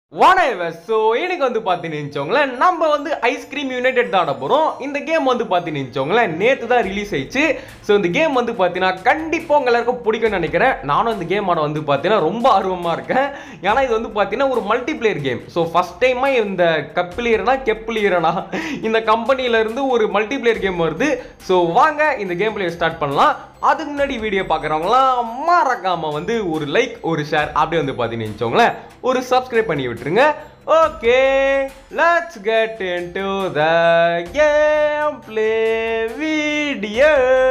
வணக்கம் ஸோ இன்னைக்கு வந்து பார்த்தீங்கன்னு வச்சுக்கோங்களேன் நம்ம வந்து ஐஸ்கிரீம் யுனைடெட் தான் ஆட போகிறோம் இந்த கேம் வந்து பார்த்தீங்கன்னு வச்சுக்கோங்களேன் நேற்று தான் ரிலீஸ் ஆயிடுச்சு ஸோ இந்த கேம் வந்து பார்த்தீங்கன்னா கண்டிப்பாக உங்க எல்லாருக்கும் பிடிக்கும்னு நினைக்கிறேன் நானும் இந்த கேம் ஆட வந்து பார்த்தீங்கன்னா ரொம்ப ஆர்வமாக இருக்கேன் ஏன்னா இது வந்து பார்த்தீங்கன்னா ஒரு மல்டிப்ளேயர் கேம் ஸோ ஃபஸ்ட் டைமாக இந்த கப்பிலியரனா கெப்பிலியரனா இந்த கம்பெனியில இருந்து ஒரு மல்டிப்ளேயர் கேம் வருது ஸோ வாங்க இந்த கேம் பிளே ஸ்டார்ட் பண்ணலாம் அதுக்கு முன்னாடி வீடியோ பார்க்குறவங்களாம் மறக்காம வந்து ஒரு லைக் ஒரு ஷேர் அப்படியே வந்து பார்த்தீங்கன்னு வச்சுக்கோங்களேன் ஒரு சப்ஸ்கிரைப் பண்ணி விட்டுருங்க okay let's get into the game play video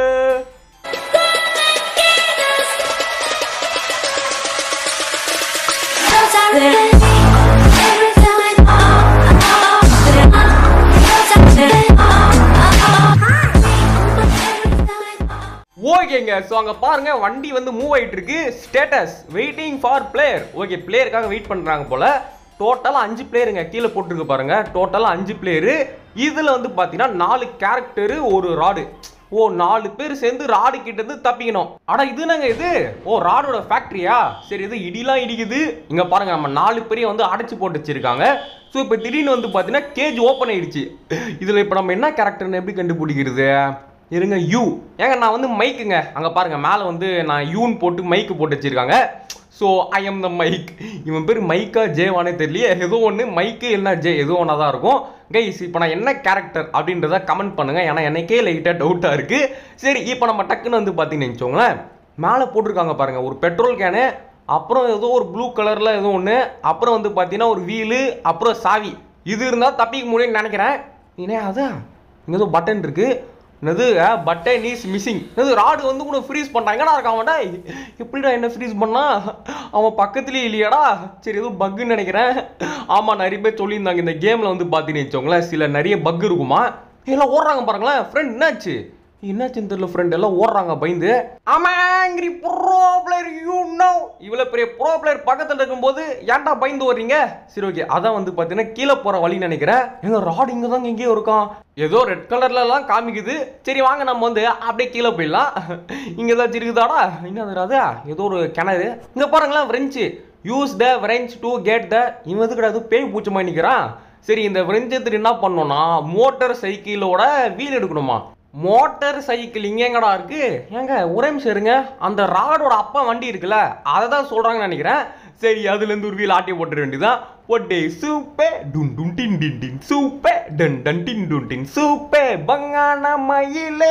ஓகேங்க ஸோ அங்கே பாருங்க வண்டி வந்து மூவ் ஆயிட்டு இருக்கு status waiting for player okay பிளேயருக்காக வெயிட் பண்ணுறாங்க போல டோட்டலாக அஞ்சு பிளேயருங்க கீழே போட்டிருக்கு பாருங்க டோட்டலாக அஞ்சு பிளேயரு இதில் வந்து பார்த்தீங்கன்னா நாலு கேரக்டரு ஒரு ராடு ஓ நாலு பேர் சேர்ந்து ராடு கிட்ட இருந்து தப்பிக்கணும் அட இது என்னங்க இது ஓ ராடோட ஃபேக்டரியா சரி இது இடிலாம் இடிக்குது இங்க பாருங்க நம்ம நாலு பேரையும் வந்து அடைச்சு போட்டு வச்சிருக்காங்க ஸோ இப்போ திடீர்னு வந்து பார்த்தீங்கன்னா கேஜ் ஓப்பன் ஆயிடுச்சு இதில் இப்போ நம்ம என்ன கேரக்டர்னு எப்படி கண்டுபிடிக்கிறது இருங்க யூ ஏங்க நான் வந்து மைக்குங்க அங்கே பாருங்க மேலே வந்து நான் யூன்னு போட்டு மைக்கு போட்டு வச்சிருக்காங்க so I am the Mike இவன் பேர் மைக்கா ஜேவானே தெரியலையே ஏதோ ஒன்று மைக்கு என்ன ஜே ஏதோ ஒன்றா தான் இருக்கும் கைஸ் இப்போ நான் என்ன கேரக்டர் அப்படின்றத கமெண்ட் பண்ணுங்க ஏன்னா எனக்கே லைட்டாக டவுட்டாக இருக்குது சரி இப்போ நம்ம டக்குன்னு வந்து பார்த்தீங்கன்னு வச்சுக்கோங்களேன் மேலே போட்டிருக்காங்க பாருங்க ஒரு பெட்ரோல் கேனு அப்புறம் ஏதோ ஒரு ப்ளூ கலரில் ஏதோ ஒன்று அப்புறம் வந்து பார்த்தீங்கன்னா ஒரு வீலு அப்புறம் சாவி இது இருந்தால் தப்பிக்க முடியும்னு நினைக்கிறேன் ஏன்னா அதான் இங்கே ஏதோ பட்டன் இருக்குது என்னது பட்டன் இஸ் மிஸ்ஸிங் என்னது ராடு வந்து கூட ஃப்ரீஸ் பண்ணுறாங்க எங்கடா இருக்கான் அவன்டா எப்படிடா என்ன ஃப்ரீஸ் பண்ணா அவன் பக்கத்துலேயே இல்லையாடா சரி ஏதோ பக்குன்னு நினைக்கிறேன் ஆமாம் நிறைய பேர் சொல்லியிருந்தாங்க இந்த கேமில் வந்து பார்த்தீங்கன்னு வச்சோங்களேன் சில நிறைய பக் இருக்குமா எல்லாம் ஓடுறாங்க பாருங்களேன் ஃப்ரெண்ட் என்னாச்சு என்னாச்சுன்னு தெரியல ஃப்ரெண்ட் எல்லாம் ஓடுறாங்க பயந்து ஆமாங்கிரி ப்ரோ பிளேயர் யூ நோ இவ்வளோ பெரிய ப்ரோ பிளேயர் பக்கத்தில் இருக்கும்போது ஏன்டா பயந்து வர்றீங்க சரி ஓகே அதான் வந்து பார்த்தீங்கன்னா கீழே போகிற வழின்னு நினைக்கிறேன் எங்க ராட் இங்கே தான் எங்கேயோ இருக்கான் ஏதோ ரெட் கலர்லலாம் காமிக்குது சரி வாங்க நம்ம வந்து அப்படியே கீழே போயிடலாம் இங்கே ஏதாச்சும் இருக்குதாடா என்ன அது ஏதோ ஒரு கிணறு இங்கே பாருங்களேன் french use the french to get the இவன் எது கிடையாது பேய் பூச்சி மாதிரி நிற்கிறான் சரி இந்த ஃப்ரெஞ்ச் எடுத்துட்டு என்ன பண்ணோம்னா மோட்டார் சைக்கிளோட வீல் எடுக்கணுமா மோட்டார் சைக்கிள் இங்கேங்கடா இருக்கு ஏங்க ஒரே நிமிஷம் இருங்க அந்த ராடோட அப்பா வண்டி இருக்குல்ல அதை தான் சொல்றாங்கன்னு நினைக்கிறேன் சரி அதுலேருந்து ஒரு வீல் ஆட்டி போட்டுற வேண்டியதான் ஒட்டே சூப்பே டுன் டுன் டின் டின் டின் சூப்பே டன் டன் டின் டுன் டின் சூப்பே பங்கான மயிலே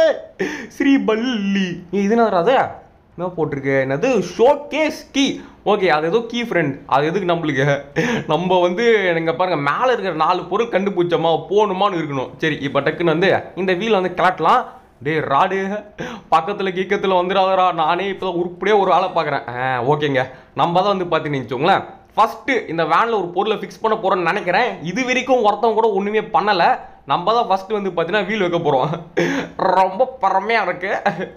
ஸ்ரீபல்லி இது என்ன அது என்ன போட்டிருக்கு என்னது ஷோகேஸ் கீ ஓகே அது ஏதோ கீ ஃப்ரெண்ட் அது எதுக்கு நம்மளுக்கு நம்ம வந்து இங்க பாருங்க மேலே இருக்கிற நாலு பொருள் கண்டுபிடிச்சோமா போகணுமான்னு இருக்கணும் சரி இப்போ டக்குன்னு வந்து இந்த வீல் வந்து கிளட்டலாம் டேய் ராடு பக்கத்தில் கீக்கத்தில் வந்துடாதடா நானே இப்போ தான் உருப்படியே ஒரு ஆளை பார்க்குறேன் ஆ ஓகேங்க நம்ம தான் வந்து பார்த்தீங்கன்னு வச்சுக்கோங்களேன் ஃபஸ்ட்டு இந்த வேனில் ஒரு பொருளை ஃபிக்ஸ் பண்ண போகிறோன்னு நினைக்கிறேன் இது வரைக்கும் ஒருத்தவங்க கூட ஒன்றுமே பண்ணலை நம்ம தான் ஃபஸ்ட்டு வந்து பார்த்தீங்கன்னா வீல் வைக்க போகிறோம் ரொம்ப பரமையாக இருக்கு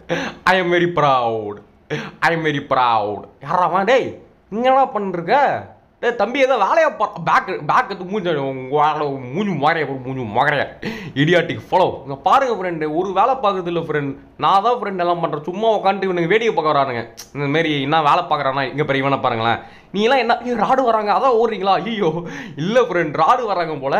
I am very proud I am very proud யாராவா டேய் நீங்க என்ன பண்ணிருக்க டேய் தம்பி ஏதோ வேலையை பேக் பேக் எடுத்து மூஞ்ச மூஞ்சி மறைய மூஞ்சி மகரைய இடியாட்டிக் ஃபாலோ இங்கே பாருங்க ஃப்ரெண்டு ஒரு வேலை பார்க்குறது இல்லை ஃப்ரெண்ட் நான் தான் ஃப்ரெண்ட் எல்லாம் பண்ணுறேன் சும்மா உட்காந்துட்டு இவனுங்க வேடிக்கை பார்க்க வரானுங்க இந்த மாரி என்ன வேலை பார்க்குறானா இங்கே பெரிய இவனை பாருங்களேன் நீங்களாம் என்ன ஏய், ராடு வராங்க அதான் ஓடுறீங்களா ஐயோ இல்லை ஃப்ரெண்ட் ராடு வராங்க போல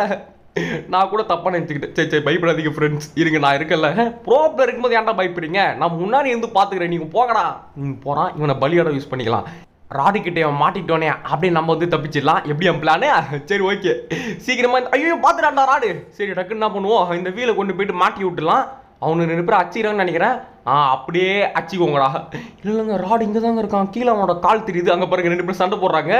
நான் கூட தப்பா நினச்சிக்கிட்டேன் சரி சரி பயப்படாதீங்க ஃப்ரெண்ட்ஸ் இருங்க நான் இருக்கல ப்ரோப்ல இருக்கும்போது ஏன்டா பயப்படுறீங்க நான் முன்னாடி இருந்து பார்த்துக்கிறேன் நீங்கள் போகடா ம் போகிறான் இவனை பலியோட யூஸ் பண்ணிக்கலாம் ராடு கிட்டே அவன் மாட்டிட்டோனே அப்படியே நம்ம வந்து தப்பிச்சிடலாம் எப்படி என் பிளானு சரி ஓகே சீக்கிரமா இந்த- ஐயோ பார்த்துட்டான்டா ராடு சரி டக்குன்னு என்ன பண்ணுவோம் இந்த வீலை கொண்டு போயிட்டு மாட்டி விட்டுலாம் அவனு ரெண்டு பேரும் அச்சிக்கிறான்னு நினைக்கிறேன் ஆ அப்படியே அச்சிக்கோங்கடா இல்லைங்க ராடு இங்கே தாங்க இருக்கான் கீழே அவனோட கால் தெரியுது அங்கே பாருங்க ரெண்டு பேரும் சண்டை போடுறாங்க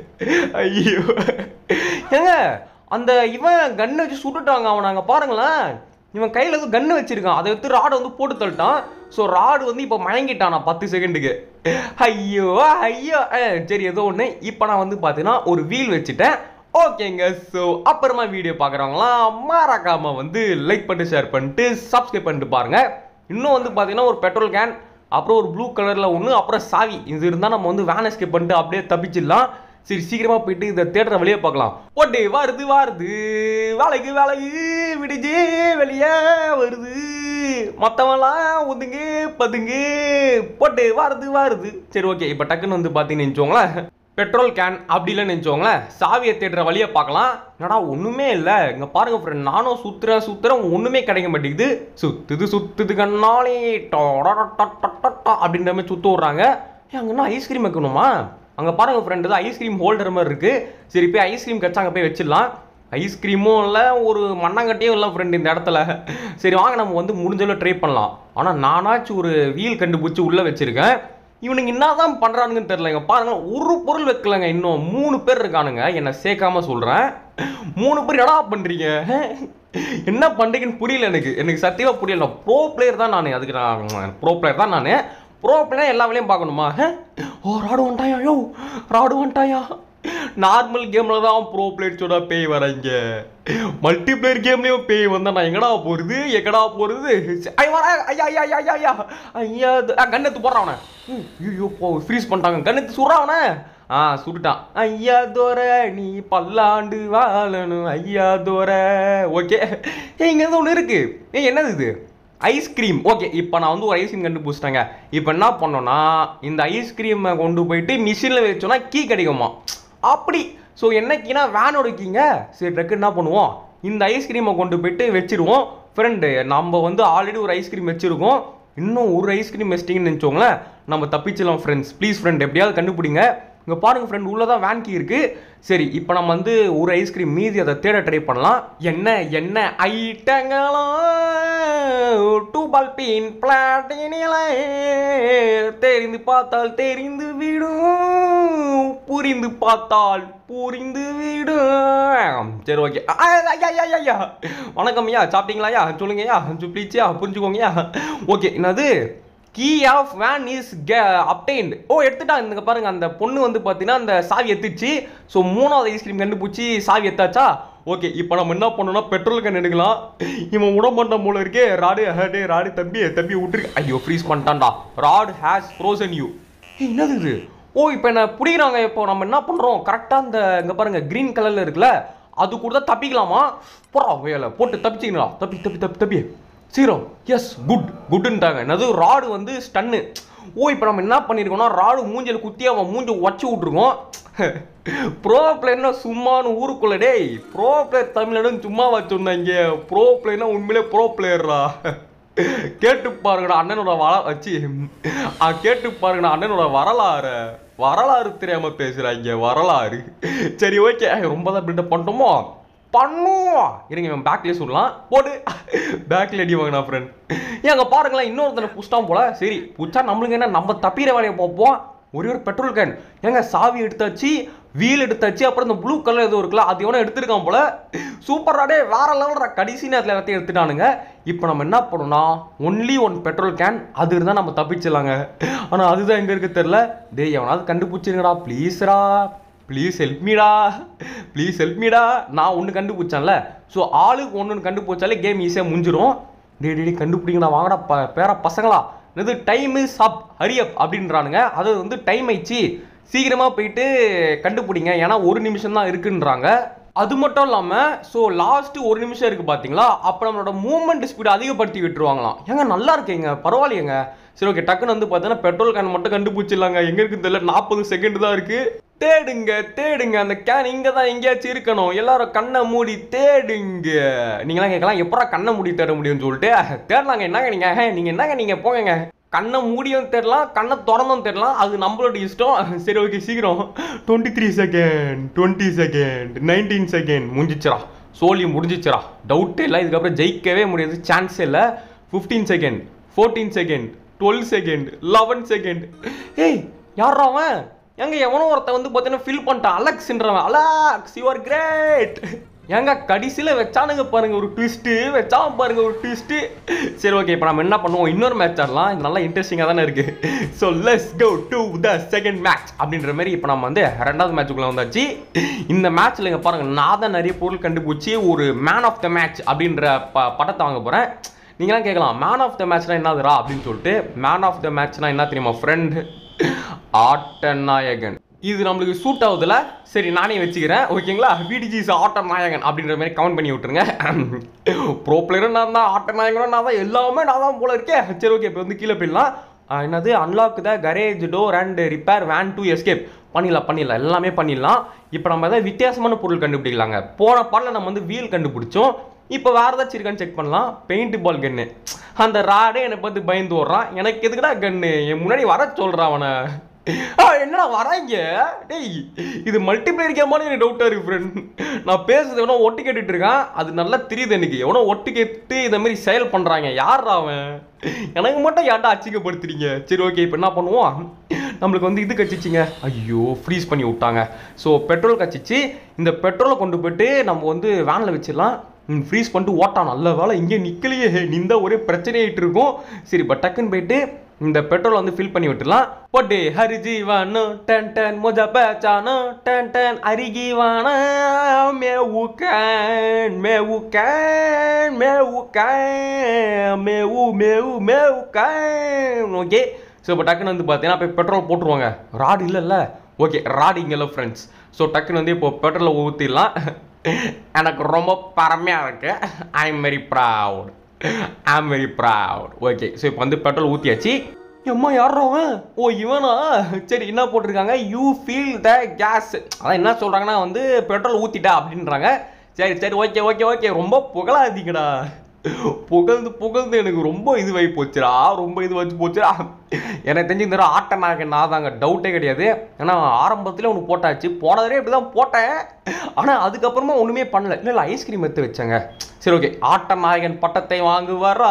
ஐயோ ஏங்க அந்த இவன் கண்ணை வச்சு சுட்டுட்டாங்க அவனை அங்கே பாருங்களேன் இவன் கையில் எதுவும் கன்று வச்சிருக்கான் அதை எடுத்து ராடை வந்து போட்டு தள்ளிட்டான் ஸோ ராடு வந்து இப்போ மயங்கிட்டானா பத்து செகண்டுக்கு ஐயோ ஐயோ அஹ், சரி ஏதோ ஒன்று இப்போ நான் வந்து பார்த்தீங்கன்னா ஒரு வீல் வச்சுட்டேன் ஓகேங்க ஸோ அப்புறமா வீடியோ பார்க்குறவங்களாம் மறக்காம வந்து லைக் பண்ணிட்டு ஷேர் பண்ணிட்டு சப்ஸ்கிரைப் பண்ணிட்டு பாருங்க இன்னும் வந்து பார்த்தீங்கன்னா ஒரு பெட்ரோல் கேன் அப்புறம் ஒரு ப்ளூ கலரில் ஒன்று அப்புறம் சாவி இது இருந்தால் நம்ம வந்து வேன் எஸ்கேப் பண்ணிட்டு அப்படியே தப்பிச்சிடலாம் சரி சீக்கிரமா போயிட்டு இந்த தேட்டரை வெளியே பார்க்கலாம் ஓட்டே வருது வருது வேலைக்கு வேலைக்கு விடுஜே வெளியே வருது மற்றவன்லாம் ஒதுங்கு பதுங்கு போட்டு வருது வருது சரி ஓகே இப்போ டக்குன்னு வந்து பார்த்தீங்கன்னு வச்சுக்கோங்களேன் பெட்ரோல் கேன் அப்படி இல்லைன்னு நினச்சோங்களேன் சாவியை தேடுற வழியை பார்க்கலாம் என்னடா ஒன்றுமே இல்லை இங்கே பாருங்க ஃப்ரெண்ட் நானும் சுற்றுறேன் சுற்றுறேன் ஒன்றுமே கிடைக்க மாட்டேங்குது சுத்துது சுத்துது கண்ணாலே டொடடடடடடா அப்படின்ற மாதிரி சுற்ற விட்றாங்க ஏன் அங்கன்னா ஐஸ்கிரீம் வைக்கணுமா அங்கே பாருங்க ஃப்ரெண்டு தான் ஐஸ்கிரீம் ஹோல்டர் மாதிரி இருக்குது சரி போய் ஐஸ்கிரீம் கச்சா அங்கே போய் வச்சிடலாம் ஐஸ்கிரீமும் இல்லை ஒரு மண்ணாங்கட்டியும் இல்லை ஃப்ரெண்ட் இந்த இடத்துல சரி வாங்க நம்ம வந்து முடிஞ்சளவு ட்ரை பண்ணலாம் ஆனால் நானாச்சும் ஒரு வீல் கண்டுபிடிச்சி உள்ளே வச்சுருக்கேன் இவனுங்க என்னதான் பண்றானுங்கன்னு தெரியலங்க பாருங்க ஒரு பொருள் வைக்கலங்க இன்னும் மூணு பேர் இருக்கானுங்க என்னை சேர்க்காம சொல்றேன் மூணு பேர் என்னடா பண்றீங்க என்ன பண்றீங்கன்னு புரியல எனக்கு எனக்கு சத்தியமா புரியல ப்ரோ பிளேயர் தான் நான் அதுக்கு நான் ப்ரோ பிளேயர் தான் நான் ப்ரோ பிளேயர் எல்லா வேலையும் பார்க்கணுமா ஓ ராடு வந்துட்டாயா யோ ராடு வந்துட்டாயா நார்மல் கேம்ல தான் ப்ரோ பிளேயர்ஸோட பேய் வராங்க மல்டி பிளேயர் கேம்லயும் பேய் வந்தா நான் எங்கடா போறது எங்கடா போறது ஐயா வர ஐயா ஐயா ஐயா ஐயா ஐயா ஐயா இது- ஆ, கண்ணெத்து போடுறான் அவனை ம், ஐயோ போ ஃப்ரீஸ் பண்ணிட்டாங்க கண்ணெத்து சுடுறான் அவனை ஆ சுட்டுட்டான் ஐயா தோர நீ பல்லாண்டு வாழணும் ஐயா தோர ஓகே ஏ இங்க இருந்து ஒன்று இருக்கு ஏ என்னது இது ஐஸ்கிரீம் ஓகே இப்போ நான் வந்து ஒரு ஐஸ்கிரீம் கண்டுபிடிச்சிட்டேங்க இப்போ என்ன பண்ணோன்னா இந்த ஐஸ்கிரீமை கொண்டு போயிட்டு மிஷினில் வச்சோன்னா கீ கிடைக்குமா அப்படி ஸோ என்ன கீனா வேனோட கீங்க சரி டக்கு என்ன பண்ணுவோம் இந்த ஐஸ்கிரீமை கொண்டு போயிட்டு வச்சிருவோம் ஃப்ரெண்டு நம்ம வந்து ஆல்ரெடி ஒரு ஐஸ்கிரீம் வச்சிருக்கோம் இன்னும் ஒரு ஐஸ்கிரீம் வச்சிட்டிங்கன்னு நினச்சோங்களேன் நம்ம தப்பிச்சிடலாம் ஃப்ரெண்ட்ஸ் ப்ளீஸ் ஃப்ரெண்ட் எப்படியாவது கண்டுபிடிங்க இங்கே பாருங்க ஃப்ரெண்ட் உள்ளே தான் வேன் கீ இருக்கு சரி இப்போ நம்ம வந்து ஒரு ஐஸ்கிரீம் மீதி அதை தேட ட்ரை பண்ணலாம் என்ன என்ன ஐட்டங்களா டூ பால் பீன் பிளாட்டினிலே தெரிந்து பார்த்தால் தெரிந்து விடும் புரிந்து பார்த்தால் புரிந்து விடும் சரி ஓகே ஐயா ஐயா ஐயா வணக்கம் ஐயா சாப்பிட்டீங்களா ஐயா சொல்லுங்க ஐயா ப்ளீச்சியா புரிஞ்சுக்கோங்கய்யா ஓகே என்னது key of van is obtained ஓ எடுத்துட்டாங்க இங்க பாருங்க அந்த பொண்ணு வந்து பார்த்தீங்கன்னா அந்த சாவி எத்துச்சு ஸோ மூணாவது ஐஸ்கிரீம் கண்டுபிடிச்சி சாவி எத்தாச்சா ஓகே இப்போ நம்ம என்ன பண்ணோம்னா பெட்ரோல் கேன் எடுக்கலாம் இவன் விட மாட்டான் போல இருக்கே ராடு ஹே ராடு தம்பி தம்பி விட்டுருக்கு ஐயோ ஃப்ரீஸ் பண்ணிட்டான்டா ராட் ஹேஸ் ஃப்ரோசன் யூ என்னது இது ஓ இப்போ என்ன பிடிக்கிறாங்க இப்போ நம்ம என்ன பண்ணுறோம் கரெக்டாக அந்த இங்கே பாருங்க க்ரீன் கலரில் இருக்குல்ல அது கூட தான் தப்பிக்கலாமா போறா வேலை போட்டு தப்பிச்சிங்களா தப்பி தப்பி தப்பி தப்பி சீரம் எஸ் குட் குட்டுன்ட்டாங்க என்னது ராடு வந்து ஸ்டன்னு ஓ இப்போ நம்ம என்ன பண்ணியிருக்கோம்னா ராடு மூஞ்சில் குத்தி அவன் மூஞ்சி உடச்சி விட்ருக்கோம் ப்ரோ பிளேயர்னா சும்மானு ஊருக்குள்ள டேய் ப்ரோ பிளேயர் தமிழ்நாடுன்னு சும்மா வச்சுருந்தாங்க ப்ரோ பிளேயர்னா உண்மையிலே ப்ரோ பிளேயர்ரா கேட்டு பாருங்கடா அண்ணனோட வர வச்சு ஆ, கேட்டு பாருங்கடா அண்ணனோட வரலாறு வரலாறு தெரியாம பேசுறாங்க வரலாறு சரி ஓகே ரொம்ப தான் பில்டப் பண்ணிட்டோமோ பண்ணுவோம் இருங்க இவன் பேக்லேயே சொல்லலாம் போடு பேக்ல அடி வாங்கினா ஃப்ரெண்ட் ஏன் அங்கே பாருங்களேன் இன்னொருத்தனை புஷ்டான் போல சரி புச்சா நம்மளுக்கு என்ன நம்ம தப்பிற வேலையை பார்ப்போம் ஒரே ஒரு பெட்ரோல் கேன் ஏங்க சாவி எடுத்தாச்சு வீல் எடுத்தாச்சு அப்புறம் இந்த ப்ளூ கலர் எதுவும் இருக்குல்ல அது எவனோ எடுத்திருக்கான் போல சூப்பராடே வேற லெவல்ரா கடைசி நேரத்தில் எல்லாத்தையும் எடுத்துட்டானுங்க இப்போ நம்ம என்ன பண்ணோம்னா ஒன்லி ஒன் பெட்ரோல் கேன் அது இருந்தால் நம்ம தப்பிச்சிடலாங்க ஆனால் அதுதான் எங்கே இருக்கு தெரில டேய் எவனாவது கண்டுபிடிச்சிருங்கடா ப்ளீஸ்ரா ப்ளீஸ் ஹெல்ப் மீடா ப்ளீஸ் ஹெல்ப் மீடா நான் ஒன்று கண்டுபிடிச்சேன்ல ஸோ ஆளுக்கு ஒன்று கண்டுபிடிச்சாலே கேம் ஈஸியாக முடிஞ்சிரும் டே டே டேய், கண்டுபிடிங்கடா வாங்கடா ப பேர பசங்களா இது time is up hurry up அப்படின்றானுங்க அது வந்து டைம் ஆயிடுச்சு சீக்கிரமாக போயிட்டு கண்டுபிடிங்க ஏன்னா ஒரு நிமிஷம் தான் இருக்குன்றாங்க அது மட்டும் இல்லாமல் ஸோ லாஸ்ட்டு ஒரு நிமிஷம் இருக்குது பார்த்தீங்களா அப்போ நம்மளோட மூவ்மெண்ட் ஸ்பீடு அதிகப்படுத்தி விட்டுருவாங்களாம் ஏங்க நல்லா இருக்கேங்க பரவாயில்லையேங்க சரி ஓகே டக்குன்னு வந்து பார்த்தீங்கன்னா பெட்ரோல் கேன் மட்டும் கண்டுபிடிச்சிடலாங்க எங்கே இருக்குன்னு தெரியல நாற்பது செகண்ட் தான் இருக்குது தேடுங்க தேடுங்க அந்த கேன் இங்கே தான் எங்கேயாச்சும் இருக்கணும் எல்லாரும் கண்ணை மூடி தேடுங்க நீங்களாம் கேட்கலாம் எப்படா கண்ணை மூடி தேட முடியும்னு சொல்லிட்டு தேடலாங்க என்னங்க நீங்கள் நீங்கள் என்னங்க நீங்கள் போங்கங்க கண்ணை மூடியும் தேடலாம் கண்ணை திறந்தும் தேடலாம் அது நம்மளோட இஷ்டம் சரி ஓகே சீக்கிரம் twenty three second twenty second nineteen second முடிஞ்சிச்சுரா சோலி முடிஞ்சிச்சுரா டவுட்டே இல்லை இதுக்கப்புறம் ஜெயிக்கவே முடியாது சான்ஸே இல்லை fifteen second fourteen second twelve second eleven second ஏய் யாரா அவன் எங்க எவனோ ஒருத்தன் வந்து பார்த்தீங்கன்னா ஃபில் பண்ணிட்டான் அலெக்ஸ்ன்றவன் அலெக்ஸ் யூ ஆர் கிரேட் ஏங்க கடைசியில் வச்சானுங்க பாருங்க ஒரு ட்விஸ்ட்டு வச்சான் பாருங்க ஒரு ட்விஸ்ட்டு சரி ஓகே இப்போ நம்ம என்ன பண்ணுவோம் இன்னொரு மேட்ச் ஆடலாம் இது நல்லா இன்ட்ரெஸ்டிங்காக தானே இருக்கு so let's go to the second match அப்படின்ற மாதிரி இப்போ நம்ம வந்து ரெண்டாவது மேட்சுக்குள்ள வந்தாச்சு இந்த மேட்ச்சில் இங்கே பாருங்க நான் தான் நிறைய பொருள் கண்டுபிடிச்சி ஒரு மேன் ஆஃப் த மேட்ச் அப்படின்ற ப பட்டத்தை வாங்க போகிறேன் நீங்களாம் கேட்கலாம் மேன் ஆஃப் த மேட்ச்னா என்னதுரா அப்படின்னு சொல்லிட்டு மேன் ஆஃப் த மேட்ச்னா என்ன தெரியுமா ஃப்ரெண்ட் ஆட்ட நாயகன் இது நம்மளுக்கு சூட் ஆகுதுல சரி நானே வச்சுக்கிறேன் ஓகேங்களா விடிஜி இஸ் ஆட்ட நாயகன் அப்படின்ற மாதிரி கவுண்ட் பண்ணி விட்டுருங்க ப்ரோ பிளேயரும் நான் தான் ஆட்ட நாயகனும் நான் தான் எல்லாமே நான் தான் போல இருக்கேன் சரி ஓகே இப்போ வந்து கீழே போயிடலாம் ஆஹ் என்னது unlock the garage door and repair van to escape பண்ணிடலாம் பண்ணிடலாம் எல்லாமே பண்ணிடலாம் இப்போ நம்ம ஏதாவது வித்தியாசமான பொருள் கண்டுபிடிக்கலாங்க போன பாட்டில் நம்ம வந்து வீல் கண்டுபிடிச்சோம் இப்போ வேறு ஏதாச்சும் இருக்கான்னு செக் பண்ணலாம் பெயிண்ட் பால் கன்னு அந்த ராடே என்னை பார்த்து பயந்து ஓடுறான் எனக்கு எதுக்குடா கன்னு என் முன்னாடி வர சொல்கிறான் அவனை ஆ, என்னடா வராங்க டேய் இது மல்டிப்ளேயர் கேமான எனக்கு டவுட்டாக இருக்கு ஃப்ரெண்ட் நான் பேசுறது எவனோ ஒட்டு கேட்டுட்டு இருக்கான் அது நல்லா தெரியுது எனக்கு எவனோ ஒட்டு கேட்டு இந்த மாதிரி செயல் பண்ணுறாங்க யார்ரா அவன் எனக்கு மட்டும் ஏன்டா அச்சிக்கப்படுத்துறீங்க சரி ஓகே இப்போ என்ன பண்ணுவோம் நம்மளுக்கு வந்து இது கச்சிச்சிங்க ஐயோ ஃப்ரீஸ் பண்ணி விட்டாங்க ஸோ பெட்ரோல் கச்சிச்சு இந்த பெட்ரோலை கொண்டு போயிட்டு நம்ம வந்து வேனில் வச்சிடலாம் ஃப்ரீஸ் பண்ணிட்டு ஓட்டான் நல்ல வேலை இங்கே நிற்கலையே நின்றா ஒரே பிரச்சனையாயிட்டு இருக்கும் சரி பட் டக்குன்னு போயிட்டு இந்த பெட்ரோல் வந்து ஃபில் பண்ணி விட்டுலாம் போட்டு ஹரி ஜீவானு டன் டன் முஜா பேச்சானு டன் டன் அரிகீவான மேவு கேன் மேவு கேன் மேவு கேன் மேவு மேவு மேவு கேன் ஓகே ஸோ இப்போ டக்குன்னு வந்து பார்த்தீங்கன்னா போய் பெட்ரோல் போட்டுருவாங்க ராடு இல்லைல்ல ஓகே ராடு இங்கெல்லாம் ஃப்ரெண்ட்ஸ் ஸோ டக்குன்னு வந்து இப்போ பெட்ரோலை ஊற்றிடலாம் எனக்கு ரொம்ப பரமையாக இருக்கு I am very proud I am very proud okay so இப்போ வந்து பெட்ரோல் ஊற்றியாச்சு எம்மா யாரா அவன் ஓ இவனா சரி என்ன போட்டிருக்காங்க யூ ஃபீல் த கேஸ் அதான் என்ன சொல்கிறாங்கன்னா வந்து பெட்ரோல் ஊற்றிட்டா அப்படின்றாங்க சரி சரி ஓகே ஓகே ஓகே ரொம்ப புகழாதீங்கடா புகழ்ந்து புகழ்ந்து எனக்கு ரொம்ப இதுவாகி போச்சுடா ரொம்ப இது வச்சு போச்சுடா எனக்கு தெரிஞ்சு இந்த தடவை ஆட்ட நாயகன் நான் தாங்க டவுட்டே கிடையாது ஏன்னா ஆரம்பத்தில் ஒன்று போட்டாச்சு போன தடவை இப்படி தான் போட்டேன் ஆனால் அதுக்கப்புறமா ஒன்றுமே பண்ணல இல்லை இல்லை ஐஸ்கிரீம் எடுத்து வச்சேங்க சரி ஓகே ஆட்ட நாயகன் பட்டத்தை வாங்குவாரா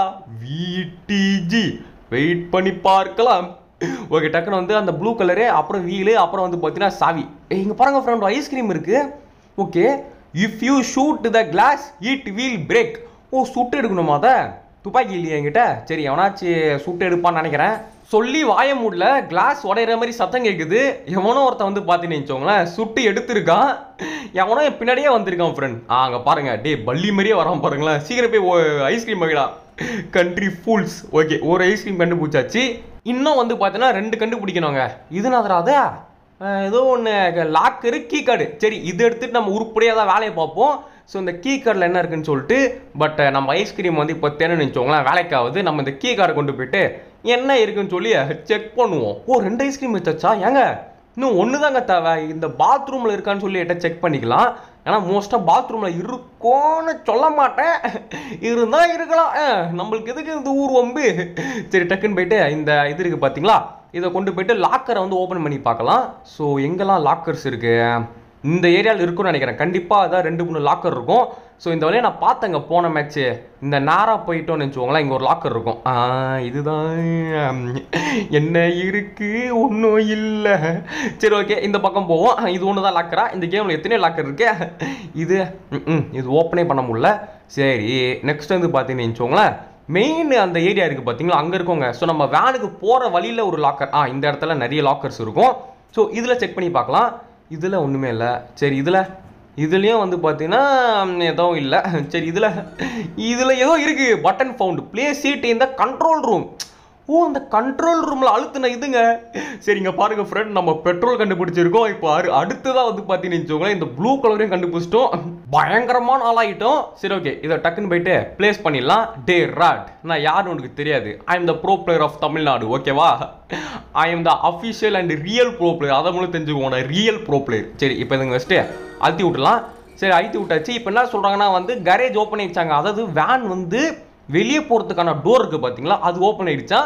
விடிஜி வெயிட் பண்ணி பார்க்கலாம் ஓகே டக்குன்னு வந்து அந்த ப்ளூ கலரு அப்புறம் வீலு அப்புறம் வந்து பார்த்தீங்கன்னா சாவி ஏய், இங்க பாருங்க ஃப்ரெண்ட் ஐஸ்கிரீம் இருக்கு okay if you shoot the glass it will break ஓ சுட்டு எடுக்கணுமா அதை துப்பாக்கி இல்லையா என்கிட்ட சரி எவனாச்சும் சுட்டு எடுப்பான்னு நினைக்கிறேன் சொல்லி வாய மூடல கிளாஸ் உடையிற மாதிரி சத்தம் கேட்குது எவனோ ஒருத்தன் வந்து பார்த்தீங்கன்னு வச்சுக்கோங்களேன் சுட்டு எடுத்திருக்கான் எவனோ என் பின்னாடியே வந்திருக்கான் ஃப்ரெண்ட் ஆ அங்கே பாருங்க டே பள்ளி மாதிரியே வரான் பாருங்களேன் சீக்கிரம் போய் ஐஸ்கிரீம் வைடா கண்ட்ரி ஃபூல்ஸ் ஓகே ஒரு ஐஸ்கிரீம் கண்டுபிடிச்சாச்சு இன்னும் வந்து பார்த்தீங்கன்னா ரெண்டு கண்டுபிடிக்கணுங்க இது நகராதா ஏதோ ஒன்று லாக்கரு கீ கார்டு சரி இது எடுத்துட்டு நம்ம உருப்படியாக தான் வேலையை பார்ப்போம் ஸோ இந்த கீ கார்டில் என்ன இருக்குன்னு சொல்லிட்டு பட் நம்ம ஐஸ்கிரீம் வந்து இப்போ தேன்னு வச்சோங்களேன் வேலைக்காவது நம்ம இந்த கீ கார்டை கொண்டு போயிட்டு என்ன இருக்குன்னு சொல்லி செக் பண்ணுவோம் ஓ ரெண்டு ஐஸ்கிரீம் வச்சாச்சா ஏங்க இன்னும் ஒன்று தாங்க தேவை இந்த பாத்ரூமில் இருக்கான்னு சொல்லி எட்ட செக் பண்ணிக்கலாம் ஏன்னா மோஸ்ட்டாக பாத்ரூமில் இருக்கும்னு சொல்ல மாட்டேன் இருந்தால் இருக்கலாம் அஹ், நம்மளுக்கு எதுக்கு இந்த ஊர் வம்பு சரி டக்குன்னு போயிட்டு இந்த இது இருக்குது பார்த்தீங்களா இதை கொண்டு போயிட்டு லாக்கரை வந்து ஓப்பன் பண்ணி பார்க்கலாம் ஸோ எங்கெல்லாம் லாக்கர்ஸ் இருக்கு இந்த ஏரியாவில் இருக்கும்னு நினைக்கிறேன் கண்டிப்பாக அதான் ரெண்டு மூணு லாக்கர் இருக்கும் ஸோ இந்த வழியை நான் பார்த்தேங்க போன மேட்ச்சு இந்த நேராக போயிட்டோம்னு வச்சுக்கோங்களேன் இங்கே ஒரு லாக்கர் இருக்கும் ஆ இதுதான் என்ன இருக்கு ஒன்றும் இல்லை சரி ஓகே இந்த பக்கம் போவோம் இது ஒன்று தான் லாக்கரா இந்த கேமில் எத்தனை லாக்கர் இருக்கு இது ம்ம், இது ஓப்பனே பண்ண முடியல சரி நெக்ஸ்ட் வந்து பார்த்தீங்கன்னு வச்சுக்கோங்களேன் மெயின் அந்த ஏரியா இருக்குது பார்த்தீங்களா அங்கே இருக்கோங்க ஸோ நம்ம வேனுக்கு போகிற வழியில் ஒரு லாக்கர் ஆ இந்த இடத்துல நிறைய லாக்கர்ஸ் இருக்கும் ஸோ இதில் செக் பண்ணி பார்க்கலாம் இதில் ஒன்றுமே இல்லை சரி இதில் இதுலேயும் வந்து பார்த்தீங்கன்னா ம், எதுவும் இல்லை சரி இதில் இதில் ஏதோ இருக்குது பட்டன் ஃபவுண்ட் ப்ளே சீட் இந்த கண்ட்ரோல் ரூம் ஓ அந்த கண்ட்ரோல் ரூமில் அழுத்தின இதுங்க சரிங்க பாருங்க ஃப்ரெண்ட் நம்ம பெட்ரோல் கண்டுபிடிச்சிருக்கோம் இப்போ அரு அடுத்ததாக வந்து பார்த்தீங்கன்னு வச்சுக்கோங்களேன் இந்த ப்ளூ கலரையும் கண்டுபிடிச்சிட்டோம் பயங்கரமான ஆளாயிட்டோம் சரி ஓகே இதை டக்குன்னு போயிட்டு ப்ளேஸ் பண்ணிடலாம் டே ராட் நான் யாருன்னு உனக்கு தெரியாது I am the pro player of Tamil Nadu ஓகேவா I am the official and real pro player அதை மூலம் தெரிஞ்சுக்கோங்க ரியல் ப்ரோ பிளேயர் சரி இப்போ இதுங்க வச்சுட்டு அழுத்தி விட்டுலாம் சரி அழுத்தி விட்டாச்சு இப்போ என்ன சொல்கிறாங்கன்னா வந்து கரேஜ் ஓப்பன் ஆயிடுச்சாங்க அதாவது வேன் வந்து வெளியே போகிறதுக்கான டோர் இருக்குது பார்த்தீங்களா அது ஓப்பன் ஆயிடுச்சா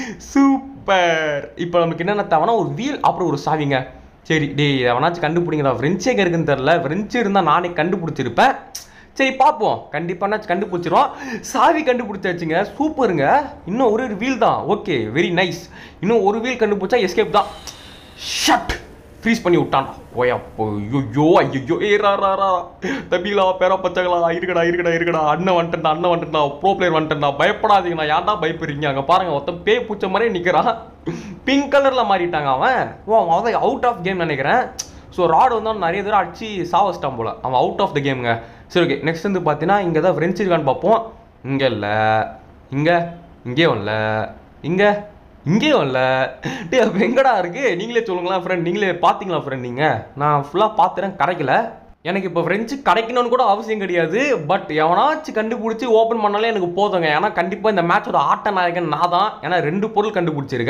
சூப்பர் இப்போ நமக்கு என்னென்ன தேவைன்னா ஒரு வீல் அப்புறம் ஒரு சாவிங்க சரி டேய் எவனாச்சும் கண்டுபிடிங்கடா ஃப்ரெஞ்ச் எங்கே இருக்குன்னு தெரில ஃப்ரெஞ்சு இருந்தால் நானே கண்டுபிடிச்சிருப்பேன் சரி பார்ப்போம் கண்டிப்பாக கண்டுபிடிச்சிரும் சாவி கண்டுபிடிச்சாச்சுங்க சூப்பருங்க இன்னும் ஒரு வீல் தான் ஓகே வெரி நைஸ் இன்னும் ஒரு வீல் கண்டுபிடிச்சா எஸ்கேப் தான் ஷட் ஃப்ரீஸ் பண்ணி விட்டான்டா ஓயா ஐயோ ஐயோ ஏ ரா ரா ரா தம்பிகளா பேரா பச்சங்களா இருக்கடா இருக்கடா இருக்கடா அண்ணன் வந்துட்டா அண்ணன் வந்துட்டா ப்ரோ பிளேயர் வந்துட்டா பயப்படாதீங்கண்ணா ஏன்டா பயப்படுறீங்க அங்கே பாருங்க ஒருத்தன் பேய் பூச்ச மாதிரியே நிற்கிறான் பிங்க் கலரில் மாறிட்டாங்க அவன் ஓ அவன் அவன் அவுட் ஆஃப் கேம் நினைக்கிறேன் ஸோ ராடு வந்து அவன் நிறைய தடவை அடிச்சு சாவச்சிட்டான் போல அவன் அவுட் ஆஃப் த கேமுங்க சரி ஓகே நெக்ஸ்ட் வந்து பார்த்தீங்கன்னா இங்கே தான் ஃப்ரெண்ட்ஸ் இருக்கான்னு பார்ப்போம் இங்கே இல்லை இங்கே இங்கேயும் இல்லை இங்கே இங்கேயும் இல்லை டே அப்போ எங்கடா இருக்கு நீங்களே சொல்லுங்களேன் ஃப்ரெண்ட் நீங்களே பார்த்தீங்களா ஃப்ரெண்ட் நீங்கள் நான் ஃபுல்லாக பார்த்துறேன் கிடைக்கல எனக்கு இப்போ ஃப்ரெஞ்சு கிடைக்கணும்னு கூட அவசியம் கிடையாது பட் எவனாச்சும் கண்டுபிடிச்சி ஓப்பன் பண்ணாலே எனக்கு போதுங்க ஏன்னா கண்டிப்பாக இந்த மேட்சோட ஆட்ட நாயகன் நான் தான் ஏன்னா ரெண்டு பொருள் கண்டுபிடிச்சிருக்கேன்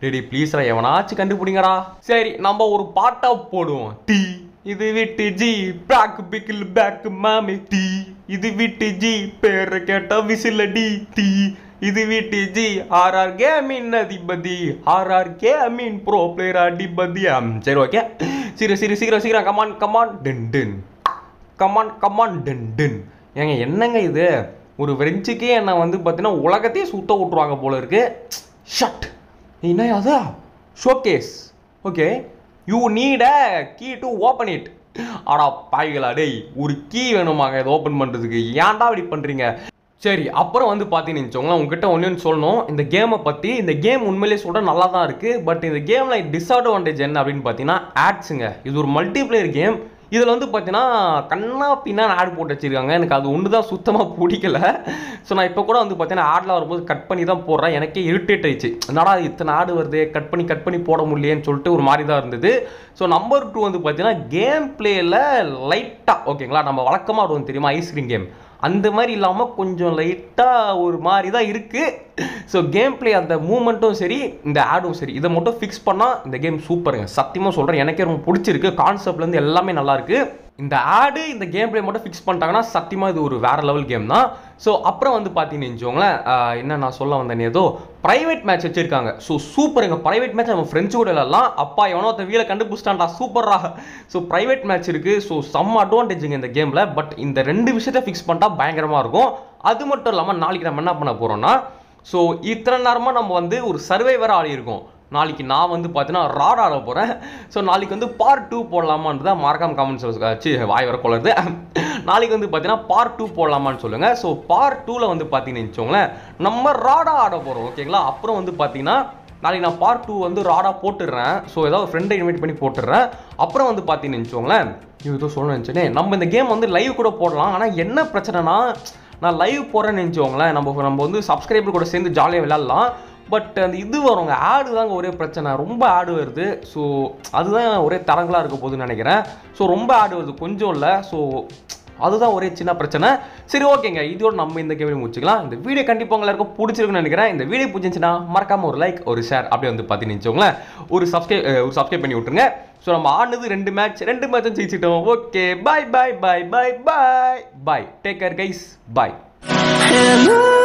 டேடி ப்ளீஸ்ரா எவனாச்சும் கண்டுபிடிங்கடா சரி நம்ம ஒரு பாட்டா போடுவோம் டீ இது விட்டு ஜி பேக் பிக்கில் பேக் மாமி டீ இது விட்டு ஜி பேரை கேட்டா விசில் டி டீ இது வீட்டு ஜி ஆர் ஆர் கேமின் அதிபதி ஆர் ஆர் கேமின் ப்ரோ பிளேயர் அதிபதி ஆம், சரி ஓகே சீக்கிரம் சீக்கிரம் சீக்கிரம் சீக்கிரம் come on come on ten ten come on come on ten ten ஏங்க என்னங்க இது ஒரு ஃப்ரெஞ்சுக்கே என்னை வந்து பார்த்தீங்கன்னா உலகத்தையே சுத்த விட்ருவாங்க போல இருக்கு ஷட் என்ன அது showcase okay you need a key to open it ஆடா பாய்களா டேய் ஒரு கீ வேணுமாங்க இதை ஓப்பன் பண்ணுறதுக்கு ஏன்டா இப்படி பண்ணுறீங்க சரி அப்புறம் வந்து பார்த்தீங்கன்னு வச்சுக்கோங்களேன் உங்ககிட்ட ஒன்று சொல்லணும் இந்த கேமை பற்றி இந்த கேம் உண்மையிலேயே சொல்கிற நல்லா தான் இருக்குது பட் இந்த கேமில் டிஸ்அட்வான்டேஜ் என்ன அப்படின்னு பார்த்தீங்கன்னா ஆட்ஸுங்க இது ஒரு மல்டிப்ளேயர் கேம் இதில் வந்து பார்த்தீங்கன்னா கண்ணா பின்னா ஆட் போட்டு வச்சிருக்காங்க எனக்கு அது ஒன்று தான் சுத்தமாக பிடிக்கல ஸோ நான் இப்போ கூட வந்து பார்த்தீங்கன்னா ஆட்லாம் வரும்போது கட் பண்ணி தான் போடுறேன் எனக்கே இரிட்டேட் ஆயிடுச்சு என்னடா இத்தனை ஆடு வருது கட் பண்ணி கட் பண்ணி போட முடியலையேன்னு சொல்லிட்டு ஒரு மாதிரி தான் இருந்தது ஸோ நம்பர் டூ வந்து பார்த்தீங்கன்னா கேம் பிளேயில் லைட்டாக ஓகேங்களா நம்ம வழக்கமாக ஆடுவோம் தெரியுமா ஐஸ்கிரீம் கேம் அந்த மாதிரி இல்லாமல் கொஞ்சம் லைட்டாக ஒரு மாதிரி தான் இருக்குது ஸோ கேம் பிளே அந்த மூமெண்ட்டும் சரி இந்த ஆடும் சரி இதை மட்டும் ஃபிக்ஸ் பண்ணால் இந்த கேம் சூப்பருங்க சத்தியமாக சொல்கிறேன் எனக்கே ரொம்ப பிடிச்சிருக்கு கான்செப்ட்லேருந்து எல்லாமே நல்லா இருக்கு இந்த ஆடு இந்த கேம் பிளே மட்டும் ஃபிக்ஸ் பண்ணிட்டாங்கன்னா சத்தியமாக இது ஒரு வேற லெவல் கேம் தான் ஸோ அப்புறம் வந்து பார்த்தீங்கன்னு வச்சுக்கோங்களேன் ஆஹ் என்ன நான் சொல்ல வந்தேன் ஏதோ ப்ரைவேட் மேட்ச் வச்சிருக்காங்க ஸோ சூப்பருங்க ப்ரைவேட் மேட்ச் நம்ம ஃப்ரெண்ட்ஸ் கூட விளாட்லாம் அப்பா எவனோ ஒருத்தன் வீலை கண்டுபிடிச்சிட்டான்டா சூப்பர்ரா ஸோ ப்ரைவேட் மேட்ச் இருக்கு ஸோ செம்ம அட்வான்டேஜுங்க இந்த கேமில் பட் இந்த ரெண்டு விஷயத்த ஃபிக்ஸ் பண்ணிட்டா பயங்கரமாக இருக்கும் அது மட்டும் இல்லாமல் நாளைக்கு நம்ம என்ன பண்ண போகிறோம்னா ஸோ இத்தனை நேரமாக நம்ம வந்து ஒரு சர்வைவராக ஆடியிருக்கோம் நாளைக்கு நான் வந்து பார்த்தீங்கன்னா ராட் ஆட போகிறேன் ஸோ நாளைக்கு வந்து பார்ட் டூ போடலாமான்னு தான் மறக்காம கமெண்ட்ஸ் வச்சு வாய் வர கொள்ளுது நாளைக்கு வந்து பார்த்தீங்கன்னா பார்ட் டூ போடலாமான்னு சொல்லுங்கள் ஸோ பார்ட் டூவில் வந்து பார்த்தீங்கன்னு வச்சுக்கோங்களேன் நம்ம ராடா ஆட போகிறோம் ஓகேங்களா அப்புறம் வந்து பார்த்தீங்கன்னா நாளைக்கு நான் பார்ட் டூ வந்து ராடா போட்டுடுறேன் ஸோ ஏதாவது ஃப்ரெண்டை இன்வைட் பண்ணி போட்டுடுறேன் அப்புறம் வந்து பார்த்தீங்கன்னு வச்சுக்கோங்களேன் இது ஏதோ சொல்லணும்னு நினச்சேனே நம்ம இந்த கேம் வந்து லைவ் கூட போடலாம் ஆனால் என்ன பிரச்சனைனா நான் லைவ் போகிறேன்னு நினச்சோங்களேன் நம்ம நம்ம வந்து சப்ஸ்கிரைபர் கூட சேர்ந்து ஜாலியாக விளாட்லாம் பட் அந்த இது வருங்க ஆடு தாங்க ஒரே பிரச்சனை ரொம்ப ஆடு வருது ஸோ அதுதான் ஒரே தரங்களாக இருக்க போகுதுன்னு நினைக்கிறேன் ஸோ ரொம்ப ஆடு வருது கொஞ்சம் இல்லை ஸோ அதுதான் ஒரே சின்ன பிரச்சனை சரி ஓகேங்க இதோட நம்ம இந்த கேம் முடிச்சுக்கலாம் இந்த வீடியோ கண்டிப்பாக எல்லாருக்கும் பிடிச்சிருக்குன்னு நினைக்கிறேன் இந்த வீடியோ பிடிச்சிருந்துச்சுன்னா மறக்காம ஒரு லைக் ஒரு ஷேர் அப்படியே வந்து பார்த்தீங்கன்னு வச்சுக்கோங்களேன் ஒரு சப்ஸ்கிரைப் ஒரு சப்ஸ்கிரைப் பண்ணி விட்டுருங்க ஸோ நம்ம ஆனது ரெண்டு மேட்ச் ரெண்டு மேட்சும் ஜெயிச்சிட்டோம் okay bye bye bye bye bye bye take care guys bye Hello.